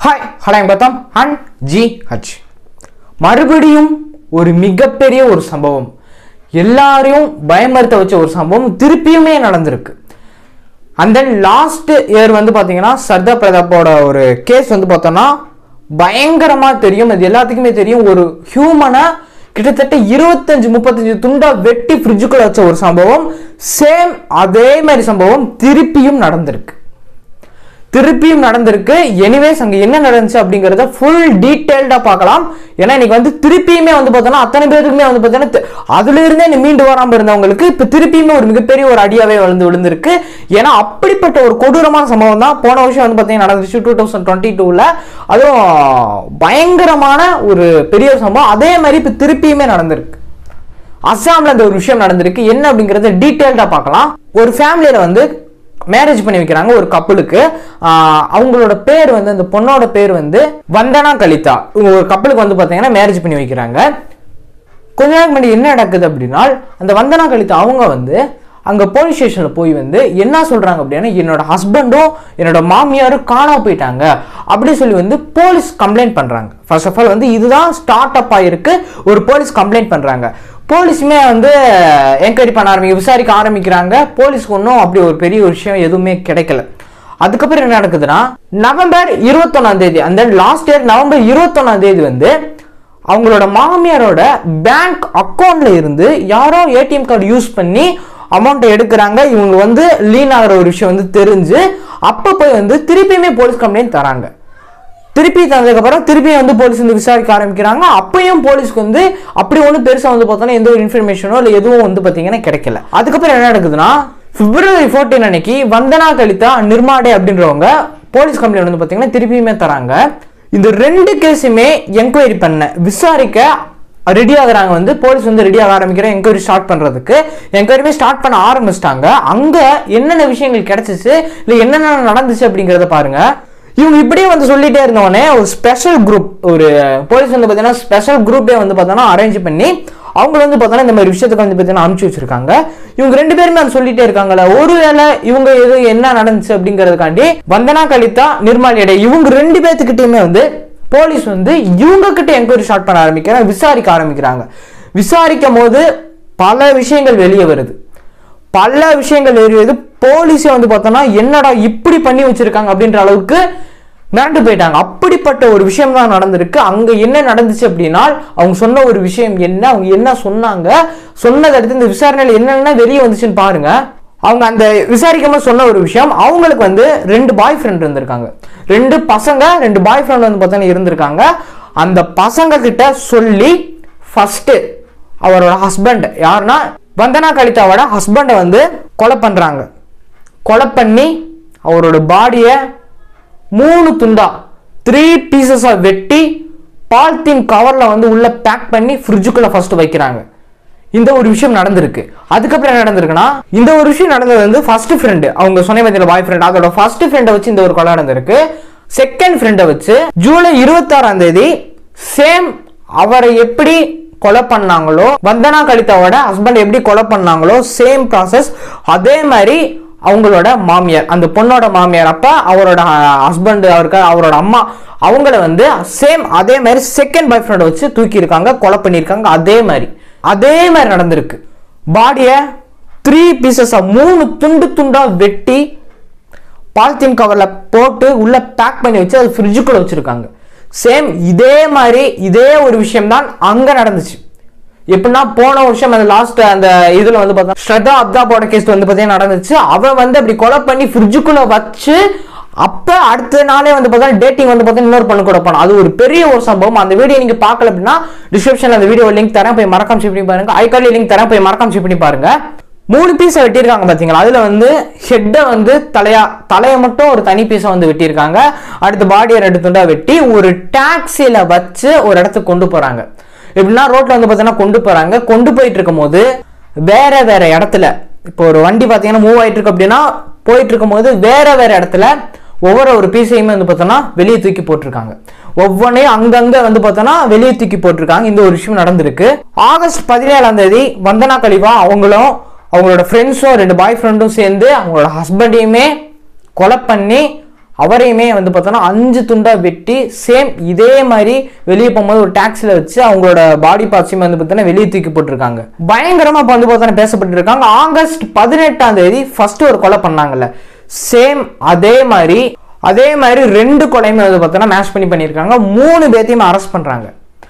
hi ஹலாயம் Gautham and G H மறுபடியும் ஒரு மிகப்பெரிய ஒரு சம்பவம் எல்லாரையும் பயமறுத்த வச்ச ஒரு சம்பவம் திருப்பியுமே நடந்திருக்கு அண்ட் தென் லாஸ்ட் இயர் வந்து பார்த்தீங்கன்னா சர்தார் பிரதாப்போட ஒரு கேஸ் வந்து பார்த்தோன்னா பயங்கரமாக தெரியும் அது எல்லாத்துக்குமே தெரியும் ஒரு ஹியூமனை கிட்டத்தட்ட இருபத்தஞ்சு முப்பத்தஞ்சு துண்டா வெட்டி ஃப்ரிட்ஜுக்குள்ள வச்ச ஒரு சம்பவம் சேம் அதே மாதிரி சம்பவம் திருப்பியும் நடந்திருக்கு திருப்பியும் நடந்திருக்கு எனிவேஸ் அங்க என்ன நடந்துச்சு அப்படிங்கறத ஃபுல் டீடைல்டா பார்க்கலாம் ஏன்னா இன்னைக்கு வந்து திருப்பியுமே வந்து பார்த்தோன்னா அத்தனை பேருக்குமே வந்து பார்த்தோன்னா தி- அதுல இருந்தே நீ மீண்டு வராம இருந்தவங்களுக்கு இப்ப திருப்பியுமே ஒரு மிகப்பெரிய ஒரு அடியாவே விழுந்து விழுந்திருக்கு ஏன்னா அப்படிப்பட்ட ஒரு கொடூரமான சம்பவம் தான் போன வருஷம் வந்து பார்த்தீங்கன்னா நடந்துச்சு டூ தௌசண்ட் டுவெண்ட்டி டூவில் அதுவும் பயங்கரமான ஒரு பெரிய ஒரு சம்பவம் அதே மாதிரி இப்போ திருப்பியுமே நடந்திருக்கு அஸ்ஸாம்ல இந்த ஒரு விஷயம் நடந்திருக்கு என்ன அப்படிங்கறத டீட்டெயில்டா பார்க்கலாம் ஒரு ஃபேமிலியில வந்து மேரேஜ் பண்ணி வைக்கிறாங்க ஒரு கப்பலுக்கு அவங்களோட பேர் வந்து அந்த பொண்ணோட பேர் வந்து வந்தனா கலிதா இவங்க ஒரு கப்பலுக்கு வந்து பார்த்தீங்கன்னா மேரேஜ் பண்ணி வைக்கிறாங்க கொஞ்ச நாளுக்கு முன்னாடி என்ன நடக்குது அப்படின்னா அந்த வந்தனா கழித்து அவங்க வந்து அங்க போலீஸ் ஸ்டேஷன்ல போய் வந்து என்ன சொல்றாங்க அப்படின்னா என்னோட ஹஸ்பண்டும் என்னோட மாமியாரும் காணாம போயிட்டாங்க அப்படி சொல்லி வந்து போலீஸ் கம்ப்ளைண்ட் பண்றாங்க ஃபர்ஸ்ட் ஆஃப் ஆல் வந்து இதுதான் ஸ்டார்ட் அப் ஆயிருக்கு ஒரு போலீஸ் கம்ப்ளைண்ட் பண்றாங்க போலீஸுமே வந்து என்கொயரி பண்ண ஆரம்பிக்க விசாரிக்க ஆரம்பிக்கிறாங்க போலீஸ்க்கு ஒன்றும் அப்படி ஒரு பெரிய ஒரு விஷயம் எதுவுமே கிடைக்கல அதுக்கப்புறம் என்ன நடக்குதுன்னா நவம்பர் இருபத்தொன்னாம் தேதி அந்த லாஸ்ட் இயர் நவம்பர் இருபத்தொன்னாம் தேதி வந்து அவங்களோட மாமியாரோட பேங்க் அக்கௌண்ட்ல இருந்து யாரோ ஏடிஎம் கார்டு யூஸ் பண்ணி அமௌண்ட்டை எடுக்கிறாங்க இவங்க வந்து லீன் ஆகிற ஒரு விஷயம் வந்து தெரிஞ்சு அப்போ போய் வந்து திருப்பியுமே போலீஸ் கம்ப்ளைண்ட் தராங்க திருப்பி தந்ததுக்கப்புறம் திருப்பி வந்து போலீஸ் வந்து விசாரிக்க ஆரம்பிக்கிறாங்க அப்பயும் போலீஸ்க்கு வந்து அப்படி ஒன்றும் பெருசாக வந்து பார்த்தோன்னா எந்த ஒரு இன்ஃபர்மேஷனோ இல்லை எதுவும் வந்து பார்த்தீங்கன்னா கிடைக்கல அதுக்கப்புறம் என்ன நடக்குதுன்னா பிப்ரவரி 14 அன்னைக்கு வந்தனா கலிதா நிர்மாடே அப்படின்றவங்க போலீஸ் கம்ப்ளைண்ட் வந்து பார்த்தீங்கன்னா திருப்பியுமே தராங்க இந்த ரெண்டு கேஸுமே என்கொயரி பண்ண விசாரிக்க ரெடி ஆகுறாங்க வந்து போலீஸ் வந்து ரெடி ஆக ஆரம்பிக்கிறேன் என்கொயரி ஸ்டார்ட் பண்றதுக்கு என்கொயரிமே ஸ்டார்ட் பண்ண ஆரம்பிச்சிட்டாங்க அங்க என்னென்ன விஷயங்கள் கிடைச்சிச்சு இல்லை என்னென்ன நடந்துச்சு அப்படிங்கிறத பாருங்க இவங்க இப்படியே வந்து சொல்லிட்டே இருந்தவொடனே ஒரு ஸ்பெஷல் குரூப் ஒரு போலீஸ் வந்து பார்த்தீங்கன்னா ஸ்பெஷல் குரூப்பே வந்து பார்த்தோன்னா அரேஞ்ச் பண்ணி அவங்க வந்து பார்த்தோன்னா இந்த மாதிரி விஷயத்துக்கு வந்து பார்த்தீங்கன்னா அனுப்பிச்சு வச்சிருக்காங்க இவங்க ரெண்டு பேருமே அது சொல்லிட்டே இருக்காங்கல்ல ஒருவேளை இவங்க எது என்ன நடந்துச்சு அப்படிங்கிறதுக்காண்டி வந்தனா கலிதா நிர்மால் எடை இவங்க ரெண்டு பேர்த்துக்கிட்டயுமே வந்து போலீஸ் வந்து இவங்க கிட்ட என்கொயரி ஸ்டார்ட் பண்ண ஆரம்பிக்கிறாங்க விசாரிக்க ஆரம்பிக்கிறாங்க விசாரிக்கும் போது பல விஷயங்கள் வெளியே வருது பல விஷயங்கள் வெளியே போலீஸே வந்து பார்த்தோன்னா என்னடா இப்படி பண்ணி வச்சிருக்காங்க அப்படின்ற அளவுக்கு மிரண்டு போயிட்டாங்க அப்படிப்பட்ட ஒரு விஷயம் தான் நடந்திருக்கு அங்க என்ன நடந்துச்சு அப்படின்னா அவங்க சொன்ன ஒரு விஷயம் என்ன அவங்க என்ன சொன்னாங்க சொன்னதை அடுத்து இந்த விசாரணையில் என்னென்ன வெளியே வந்துச்சுன்னு பாருங்க அவங்க அந்த விசாரிக்காம சொன்ன ஒரு விஷயம் அவங்களுக்கு வந்து ரெண்டு பாய் ஃப்ரெண்ட் இருந்திருக்காங்க ரெண்டு பசங்க ரெண்டு பாய் ஃப்ரெண்ட் வந்து பார்த்தீங்கன்னா இருந்திருக்காங்க அந்த பசங்க கிட்ட சொல்லி ஃபர்ஸ்ட் அவரோட ஹஸ்பண்ட் யாருன்னா வந்தனா கலிதாவோட ஹஸ்பண்டை வந்து கொலை பண்றாங்க கொலை பண்ணி அவரோட பாடியை மூணு துண்டா த்ரீ பீசஸா வெட்டி பால்தீன் கவர்ல வந்து உள்ள பேக் பண்ணி ஃப்ரிட்ஜுக்குள்ள ஃபர்ஸ்ட் வைக்கிறாங்க இந்த ஒரு விஷயம் நடந்திருக்கு அதுக்கப்புறம் என்ன நடந்திருக்குன்னா இந்த ஒரு விஷயம் நடந்தது வந்து ஃபர்ஸ்ட் ஃப்ரெண்டு அவங்க சொன்ன மாதிரி பாய் ஃப்ரெண்ட் அதோட ஃபர்ஸ்ட் ஃப்ரெண்டை வச்சு இந்த ஒரு கொலை நடந்திருக்கு செகண்ட் ஃப்ரெண்டை வச்சு ஜூலை இருபத்தாறாம் தேதி சேம் அவரை எப்படி கொலை பண்ணாங்களோ வந்தனா கலிதாவோட ஹஸ்பண்ட் எப்படி கொலை பண்ணாங்களோ சேம் ப்ராசஸ் அதே மாதிரி அவங்களோட மாமியார் அந்த பொண்ணோட மாமியார் அப்ப அவரோட ஹஸ்பண்ட் அவருக்கு அவரோட அம்மா அவங்கள வந்து சேம் அதே மாதிரி செகண்ட் பாய் ஃப்ரெண்டை வச்சு தூக்கி இருக்காங்க கொலை பண்ணியிருக்காங்க அதே மாதிரி அதே மாதிரி நடந்திருக்கு பாடியை த்ரீ பீசஸா மூணு துண்டு துண்டா வெட்டி பாலித்தீன் கவர்ல போட்டு உள்ள பேக் பண்ணி வச்சு அது ஃப்ரிட்ஜுக்குள்ள வச்சிருக்காங்க சேம் இதே மாதிரி இதே ஒரு விஷயம் தான் அங்க நடந்துச்சு எப்படின்னா போன வருஷம் அந்த லாஸ்ட் அந்த இதுல வந்து பார்த்தா ஸ்ரதா அப்தாபோட கேஸ் வந்து பார்த்தீங்கன்னா நடந்துச்சு அவன் வந்து அப்படி கொலை பண்ணி ஃப்ரிட்ஜுக்குள்ள வச்சு அப்ப அடுத்த நாளே வந்து பார்த்தா டேட்டிங் வந்து பார்த்தா இன்னொரு பொண்ணு கூட போனோம் அது ஒரு பெரிய ஒரு சம்பவம் அந்த வீடியோ நீங்க பார்க்கல அப்படின்னா டிஸ்கிரிப்ஷன்ல அந்த வீடியோ லிங்க் தரேன் போய் மறக்காம செக் பண்ணி பாருங்க ஐகார்ட்ல லிங்க் தரேன் போய் மறக்காம செக் பண்ணி பாருங்க மூணு பீஸை வெட்டியிருக்காங்க பாத்தீங்களா அதுல வந்து ஹெட்டை வந்து தலையா தலையை மட்டும் ஒரு தனி பீஸை வந்து வெட்டியிருக்காங்க அடுத்து பாடியை ரெண்டு துண்டா வெட்டி ஒரு டாக்ஸில வச்சு ஒரு இடத்துக்கு கொண்டு போறாங்க எப்படின்னா ரோட்ல வந்து பார்த்தீங்கன்னா கொண்டு போறாங்க கொண்டு போயிட்டு இருக்கும்போது வேற வேற இடத்துல இப்போ ஒரு வண்டி பார்த்தீங்கன்னா மூவ் ஆயிட்டு இருக்கு அப்படின்னா போயிட்டு இருக்கும்போது வேற வேற இடத்துல ஒவ்வொரு ஒரு பீஸையுமே வந்து பார்த்தோன்னா வெளியே தூக்கி போட்டிருக்காங்க ஒவ்வொன்றையும் அங்கங்க வந்து பார்த்தோன்னா வெளியே தூக்கி போட்டிருக்காங்க இந்த ஒரு விஷயம் நடந்திருக்கு ஆகஸ்ட் பதினேழாம் தேதி வந்தனா கலிவா அவங்களும் அவங்களோட ஃப்ரெண்ட்ஸும் ரெண்டு பாய் ஃப்ரெண்டும் சேர்ந்து அவங்களோட ஹஸ்பண்டையுமே கொலை பண்ணி அவரையுமே வந்து பார்த்தோன்னா அஞ்சு துண்டா வெட்டி சேம் இதே மாதிரி வெளியே போகும்போது ஒரு டாக்ஸில வச்சு அவங்களோட பாடி பார்ட்ஸையும் வந்து பார்த்தோன்னா வெளியே தூக்கி போட்டிருக்காங்க பயங்கரமா இப்ப வந்து பார்த்தோன்னா பேசப்பட்டு இருக்காங்க ஆகஸ்ட் பதினெட்டாம் தேதி ஃபர்ஸ்ட் ஒரு கொலை பண்ணாங்கல்ல சேம் அதே மாதிரி அதே மாதிரி ரெண்டு கொலையுமே வந்து பார்த்தோன்னா மேட்ச் பண்ணி பண்ணியிருக்காங்க மூணு பேர்த்தையுமே அரெஸ்ட் பண்றாங்க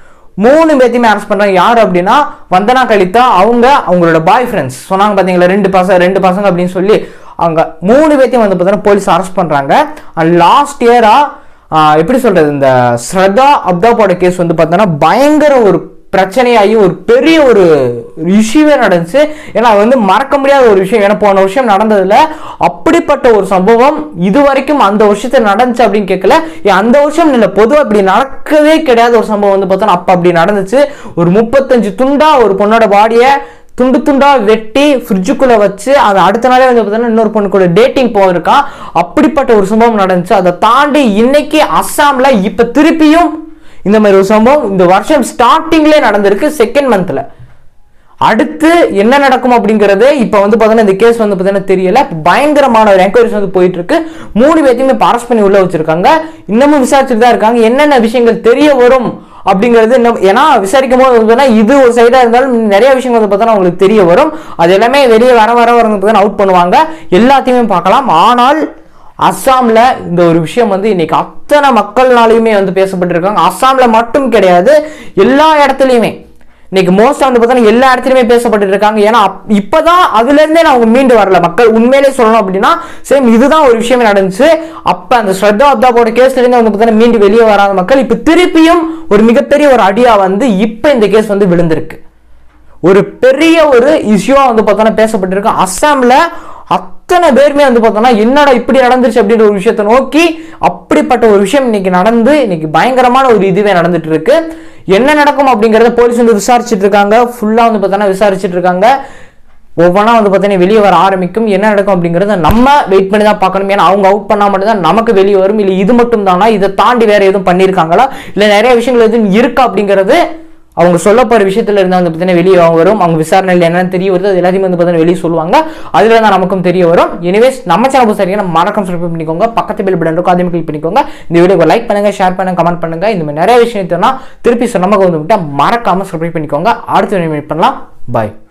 மூணு பேர்த்தையுமே அரெஸ்ட் பண்றாங்க யார் அப்படின்னா வந்தனா கலிதா அவங்க அவங்களோட பாய் ஃப்ரெண்ட்ஸ் சொன்னாங்க பாத்தீங்களா ரெண்டு பசங்க ரெண்டு பசங்க அப்படின்னு சொல்லி அவங்க மூணு பேர்த்தையும் வந்து பார்த்தீங்கன்னா போலீஸ் அரெஸ்ட் பண்றாங்க அண்ட் லாஸ்ட் இயரா எப்படி சொல்றது இந்த ஸ்ரதா அப்தாபோட கேஸ் வந்து பார்த்தோன்னா பயங்கர ஒரு பிரச்சனையாகி ஒரு பெரிய ஒரு இஷ்யூவே நடந்துச்சு ஏன்னா அது வந்து மறக்க முடியாத ஒரு விஷயம் ஏன்னா போன வருஷம் நடந்ததுல அப்படிப்பட்ட ஒரு சம்பவம் இது வரைக்கும் அந்த வருஷத்துல நடந்துச்சு அப்படின்னு கேட்கல ஏன் அந்த வருஷம் இல்லை பொதுவாக அப்படி நடக்கவே கிடையாத ஒரு சம்பவம் வந்து பார்த்தோன்னா அப்போ அப்படி நடந்துச்சு ஒரு முப்பத்தஞ்சு துண்டா ஒரு பொண்ணோட பாடியை துண்டு துண்டா வெட்டி ஃப்ரிட்ஜுக்குள்ள வச்சு அது அடுத்த நாளே வந்து பார்த்தீங்கன்னா இன்னொரு பொண்ணு கூட டேட்டிங் போயிருக்கான் அப்படிப்பட்ட ஒரு சம்பவம் நடந்துச்சு அதை தாண்டி இன்னைக்கு அஸ்ஸாம்ல இப்ப திருப்பியும் இந்த மாதிரி ஒரு சம்பவம் இந்த வருஷம் ஸ்டார்டிங்லேயே நடந்திருக்கு செகண்ட் மந்த்ல அடுத்து என்ன நடக்கும் அப்படிங்கிறது இப்போ வந்து பார்த்தீங்கன்னா இந்த கேஸ் வந்து பார்த்தீங்கன்னா தெரியல இப்ப பயங்கரமான ஒரு என்கொயரிஸ் வந்து போயிட்டு இருக்கு மூணு பேர்த்தையுமே இப்போ அரெஸ்ட் பண்ணி உள்ள வச்சிருக்காங்க இன்னமும் விசாரிச்சுட்டு தான் இருக்காங்க என்னென்ன விஷயங்கள் தெரிய வரும் அப்படிங்கிறது இன்னும் ஏன்னா விசாரிக்கும் போது வந்து பார்த்தீங்கன்னா இது ஒரு சைடாக இருந்தாலும் நிறைய விஷயங்கள் வந்து பார்த்தோன்னா உங்களுக்கு தெரிய வரும் அது எல்லாமே வெளியே வர வர வர வந்து அவுட் பண்ணுவாங்க எல்லாத்தையுமே பார்க்கலாம் ஆனால் அஸ்ஸாம்ல இந்த ஒரு விஷயம் வந்து இன்னைக்கு அத்தனை மக்கள்னாலையுமே வந்து பேசப்பட்டிருக்காங்க அஸ்ஸாம்ல மட்டும் கிடையாது எல்லா இடத்துலையுமே இன்னைக்கு மோஸ்ட் வந்து பார்த்தீங்கன்னா எல்லா இடத்துலையுமே பேசப்பட்டு இருக்காங்க ஏன்னா அப்- இப்பதான் அதுல இருந்தே நான் அவங்க மீண்டு வரல மக்கள் உண்மையிலே சொல்லணும் அப்படின்னா சேம் இதுதான் ஒரு விஷயமே நடந்துச்சு அப்ப அந்த ஸ்ரத்தா அப்தாபோட கேஸ்ல இருந்து வந்து பார்த்தீங்கன்னா மீண்டு வெளியே வராத மக்கள் இப்ப திருப்பியும் ஒரு மிகப்பெரிய ஒரு அடியா வந்து இப்ப இந்த கேஸ் வந்து விழுந்திருக்கு ஒரு பெரிய ஒரு இஷ்யூவா வந்து பார்த்தோன்னா பேசப்பட்டிருக்கு அஸ்ஸாம்ல அத்தனை பேருமே வந்து பார்த்தோன்னா என்னடா இப்படி நடந்துச்சு அப்படின்ற ஒரு விஷயத்தை நோக்கி அப்படிப்பட்ட ஒரு விஷயம் இன்னைக்கு நடந்து இன்னைக்கு பயங்கரமான ஒரு இதுவே நடந்துட்டு இருக்கு என்ன நடக்கும் அப்படிங்கறத போலீஸ் வந்து விசாரிச்சுட்டு இருக்காங்க ஃபுல்லா வந்து பார்த்தோன்னா விசாரிச்சுட்டு இருக்காங்க ஒவ்வொன்றா வந்து பார்த்தீங்கன்னா வெளியே வர ஆரம்பிக்கும் என்ன நடக்கும் அப்படிங்கறத நம்ம வெயிட் பண்ணி தான் பார்க்கணும் ஏன்னா அவங்க அவுட் பண்ணா மட்டும் தான் நமக்கு வெளியே வரும் இல்லை இது மட்டும் தானா இதை தாண்டி வேற எதுவும் பண்ணியிருக்காங்களா இல்லை நிறைய விஷயங்கள் எதுவும் இருக்கா அப்படிங்கிறது அவங்க சொல்ல போற விஷயத்துல இருந்து வந்து பார்த்தீங்கன்னா வெளியே வரும் அவங்க விசாரணையில் என்னன்னு தெரிய வருது அது எல்லாத்தையும் வந்து பார்த்தீங்கன்னா வெளியே சொல்லுவாங்க அதுல தான் நமக்கும் தெரிய வரும் எனிவேஸ் நம்ம சேனல் சரியான மறக்காம சப்ஸ்கிரைப் பண்ணிக்கோங்க பக்கத்து பெல் பட்டன் இருக்கும் அதையும் கிளிக் பண்ணிக்கோங்க இந்த வீடியோ லைக் பண்ணுங்க ஷேர் பண்ணுங்க கமெண்ட் பண்ணுங்க இந்த மாதிரி நிறைய விஷயத்தெல்லாம் திருப்பி சொன்னமாக வந்து விட்டா மறக்காம சப்ஸ்கிரைப் பண்ணிக்கோங்க அடுத்த வீடியோ மீட் பண்ணலாம் பாய்